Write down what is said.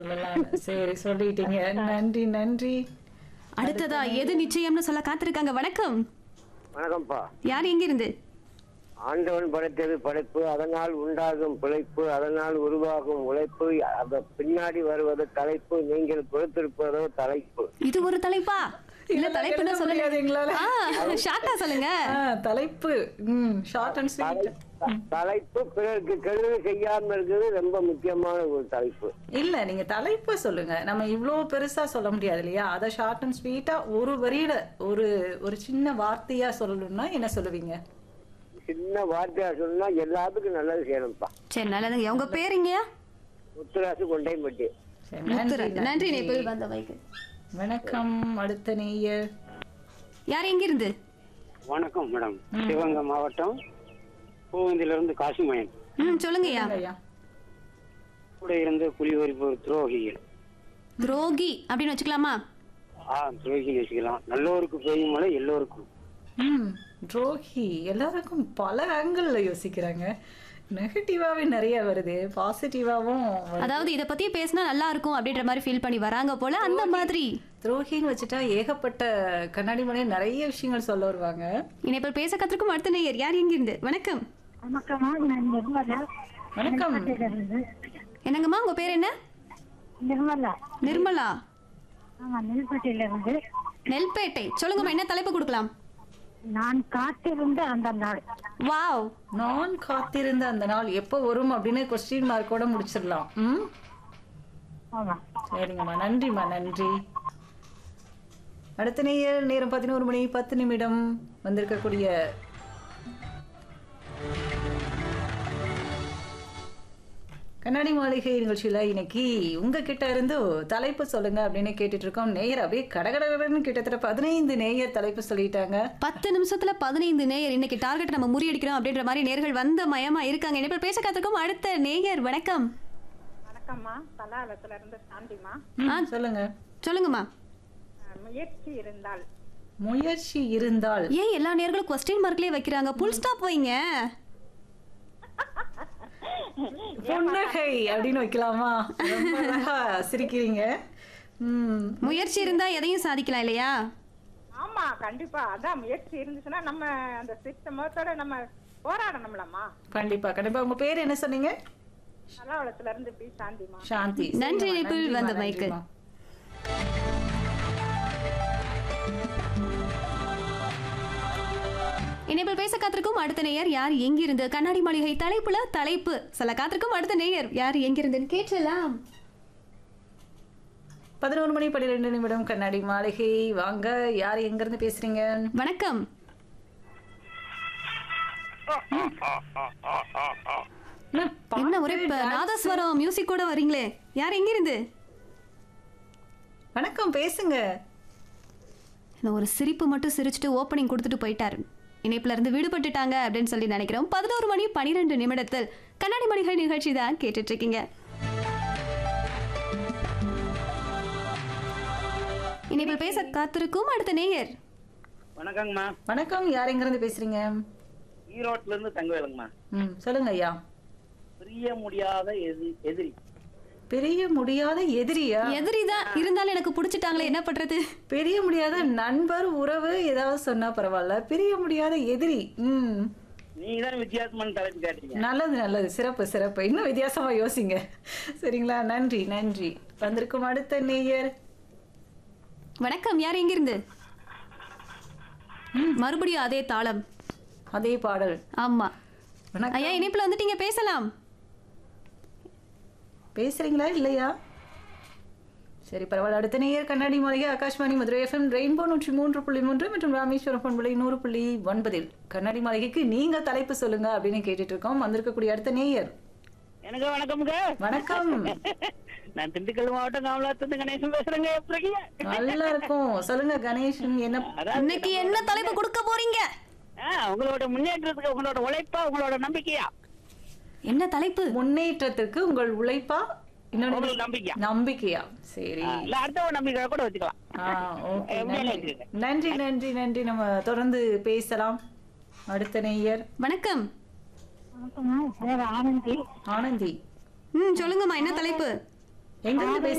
சொல்லலாம் சரி சொல்லிட்டீங்க நன்றி நன்றி அடுத்ததா எது நிச்சயம்னு சொல்ல காத்திருக்காங்க வணக்கம் வணக்கம்ப்பா யார் எங்க இருந்து ஆண்டவன் படைத்தது படைப்பு அதனால் உண்டாகும் பிழைப்பு அதனால் உருவாகும் உழைப்பு அந்த பின்னாடி வருவது தலைப்பு நீங்கள் பொறுத்திருப்பதோ தலைப்பு இது ஒரு தலைப்பா இல்ல தலைப்புன்னு எழுத சொல்லுங்க முடியாது எங்களால. ஆ, ஷார்ட்டா சொல்லுங்க ஆ, தலைப்பு ம் ஷார்ட் அண்ட் ஸ்வீட் தலை- தலைப்பு பிறருக்கு கெடுதல் செய்யாம இருக்கிறது ரொம்ப முக்கியமான ஒரு தலைப்பு இல்ல நீங்க தலைப்பு சொல்லுங்க நம்ம இவ்ளோ பெருசா சொல்ல முடியாது இல்லையா அத ஷார்ட் அண்ட் ஸ்வீட்டா ஒரு வரியில ஒரு ஒரு சின்ன வார்த்தையா சொல்லணும்னா என்ன சொல்லுவீங்க சின்ன வார்த்தையா சொன்னா எல்லாத்துக்கும் நல்லது செய்யணும்ப்பா சரி நல்லதுங்க உங்க பேருங்கயா முத்துராசு கொண்டைப்பட்டி சரி, முத்துராஜ். நன்றி நன்றி நன்றி நேபிள் வந்த வைக்கு வணக்கம் அடுத்த நேயர் யார் எங்க இருந்து வணக்கம் மேடம் சிவகங்கை மாவட்டம் பூவந்திலிருந்து காசிமயன் ம் சொல்லுங்கய்யா ஐயா கூட இருந்து புலிவரிப்பு துரோகிகள் துரோகி அப்படின்னு வச்சுக்கலாமா ஆ துரோகின்னு வச்சுக்கலாம் நல்லோருக்கு பெய்யும் மழை எல்லோருக்கும் ம் துரோகி எல்லாருக்கும் பல ஆங்கிள் யோசிக்கிறாங்க நெகட்டிவாவே நிறைய வருது பாசிட்டிவாவும் அதாவது இத பத்தி பேசினா நல்லா இருக்கும் அப்படின்ற மாதிரி ஃபீல் பண்ணி வராங்க போல அந்த மாதிரி துரோகின்னு வச்சுட்டா ஏகப்பட்ட கண்ணாடி மொழியை நிறைய விஷயங்கள் சொல்ல வருவாங்க இணைப்பில் பேச கத்திருக்கும் அடுத்த நேயர் யார் எங்க இருந்து வணக்கம் வணக்கம்மா நான் நிர்மலா என்னங்கம்மா உங்க பேர் என்ன நிர்மலா நிர்மலா ஆமா நெல்பட்டியில இருந்து நெல்பேட்டை சொல்லுங்கம்மா என்ன தலைப்பு கொடுக்கலாம் நான் காத்திருந்த அந்த நாள் வாவ் நான் காத்திருந்த அந்த நாள் எப்போ வரும் அப்படின்னு கொஸ்டின் மார்க்கோட முடிச்சிடலாம் ம் ஆமா சரிங்கம்மா நன்றிம்மா நன்றி அடுத்த நேயர் நேரம் பதினோரு மணி பத்து நிமிடம் வந்திருக்கக்கூடிய கண்ணாடி மாளிகை நிகழ்ச்சியில இன்னைக்கு உங்ககிட்ட இருந்து தலைப்பு சொல்லுங்க அப்படின்னு கேட்டுட்டு இருக்கோம் நேயர் அப்படியே கடகடன்னு கிட்டத்தட்ட பதினைந்து நேயர் தலைப்பு சொல்லிட்டாங்க பத்து நிமிஷத்துல பதினைந்து நேயர் இன்னைக்கு டார்கெட் நம்ம முறியடிக்கிறோம் அப்படின்ற மாதிரி நேர்கள் வந்த மயமா இருக்காங்க இணைப்பில் பேச கத்திருக்கும் அடுத்த நேயர் வணக்கம் வணக்கம்மா பல்லாளத்துல இருந்து சாந்திமா ம், சொல்லுங்க சொல்லுங்கம்மா அஹ் முயற்சி இருந்தால் முயற்சி இருந்தால் ஏன் எல்லா நேர்களும் கொஸ்டின் மார்க்லயே வைக்கிறாங்க புல் ஸ்டாப் வைங்க புன்னகை அப்படின்னு வைக்கலாமா ரொம்ப அழகா சிரிக்கிறீங்க ம் முயற்சி இருந்தா எதையும் சாதிக்கலாம் இல்லையா ஆமா கண்டிப்பா அதான் முயற்சி இருந்துச்சுன்னா நம்ம அந்த சிஸ்டமத்தோட நம்ம போராடணும்லம்மா கண்டிப்பா கண்டிப்பா உங்க பேர் என்ன சொன்னீங்க பல்லாவளத்துல இருந்து பி சாந்திமா சாந்தி நன்றி, சரிம்மா, இணைப்பில் நன்றிம்மா, வந்த மைக்கு. நன்றிம்மா. இணைப்பில் பேச காத்திருக்கும் அடுத்த நேயர் யார் எங்கிருந்து கண்ணாடி மாளிகை தலைப்புல தலைப்பு சொல்ல காத்திருக்கும் அடுத்த நேயர் யார் எங்கிருந்துன்னு கேட்கலாம் பதினோரு மணி பன்னிரெண்டு நிமிடம் கண்ணாடி மாளிகை வாங்க யார் எங்க இருந்து பேசுறீங்க வணக்கம் என்ன, என்ன ஒரே பாட்டு, ப- dance? நாதஸ்வரம் மியூசிக் கூட வரீங்களே யார் எங்கிருந்து வணக்கம் பேசுங்க என்ன ஒரு சிரிப்பு மட்டும் சிரிச்சுட்டு ஓப்பனிங் கொடுத்துட்டு போயிட்டாரு இணைப்புல இருந்து விடுபட்டுட்டாங்க அப்படின்னு சொல்லி நினைக்கிறோம் பதினோரு மணி பனிரெண்டு நிமிடத்தில் கண்ணாடி மணிகள் நிகழ்ச்சி தான் கேட்டுட்டு இருக்கீங்க இணைப்பில் பேச காத்திருக்கும் அடுத்த நேயர் வணக்கங்கம்மா வணக்கம் யார் எங்க இருந்து பேசுறீங்க ஈரோட்ல இருந்து தங்கவேலுங்கம்மா ம் சொல்லுங்க ஐயா பிரிய முடியாத எதி எதிரி பெரிய முடியாத எதிரியா எதிரிதான் இருந்தாலும் எனக்கு பிடிச்சிட்டாங்களே என்ன பண்றது பெரிய முடியாத நண்பர் உறவு ஏதாவது சொன்னா பரவாயில்ல பிரிய முடியாத எதிரி ம் நீங்க தானே வித்தியாசமான தலைப்பு கேட்டீங்க நல்லது நல்லது சிறப்பு சிறப்பு இன்னும் வித்தியாசமா யோசிங்க சரிங்களா நன்றி நன்றி வந்திருக்கும் அடுத்த நேயர் வணக்கம் யார் எங்கிருந்து மறுபடியும் அதே தாளம் அதே பாடல் ஆமா வணக்கம் ஐயா இணைப்புல வந்துட்டீங்க பேசலாம் பேசுறீங்களா இல்லையா சரி பரவாயில்ல அடுத்த நேயர் கண்ணாடி மாளிகை ஆகாஷ்வாணி மதுரை எஃப்எம் ரெயின்போ நூற்றி மூன்று புள்ளி மூன்று மற்றும் ராமேஸ்வரம் பண்புலை நூறு புள்ளி ஒன்பதில் கண்ணாடி மாளிகைக்கு நீங்க தலைப்பு சொல்லுங்க அப்படின்னு கேட்டுட்டு இருக்கோம் வந்திருக்கக்கூடிய அடுத்த நேயர் எனக்கு வணக்கம்ங்க வணக்கம் நான் திண்டுக்கல் மாவட்டம் காமலாத்து கணேசன் பேசுறேங்க எப்படி இருக்கீங்க? நல்லா இருக்கும் சொல்லுங்க கணேஷன் என்ன அதாவது இன்னைக்கு என்ன தலைப்பு கொடுக்க போறீங்க ஆ, உங்களோட முன்னேற்றத்துக்கு உங்களோட உழைப்பா உங்களோட நம்பிக்கையா என்ன தலைப்பு முன்னேற்றத்திற்கு உங்கள் உழைப்பா இன்னொன்னு உங்களுக்கு நம்பிக்கையா நம்பிக்கையா சரி ஆ, இல்ல அடுத்தவங்க நம்பிக்கை கூட வச்சுக்கலாம் ஆ, okay, எப்படி நன்றி. இருக்குங்க? நன்றி நன்றி நன்றி நம்ம தொடர்ந்து பேசலாம் அடுத்த நேயர் வணக்கம்மா வணக்கம்மா பேர் ஆனந்தி ஆனந்தி ம் சொல்லுங்கம்மா என்ன தலைப்பு எங்க இருந்து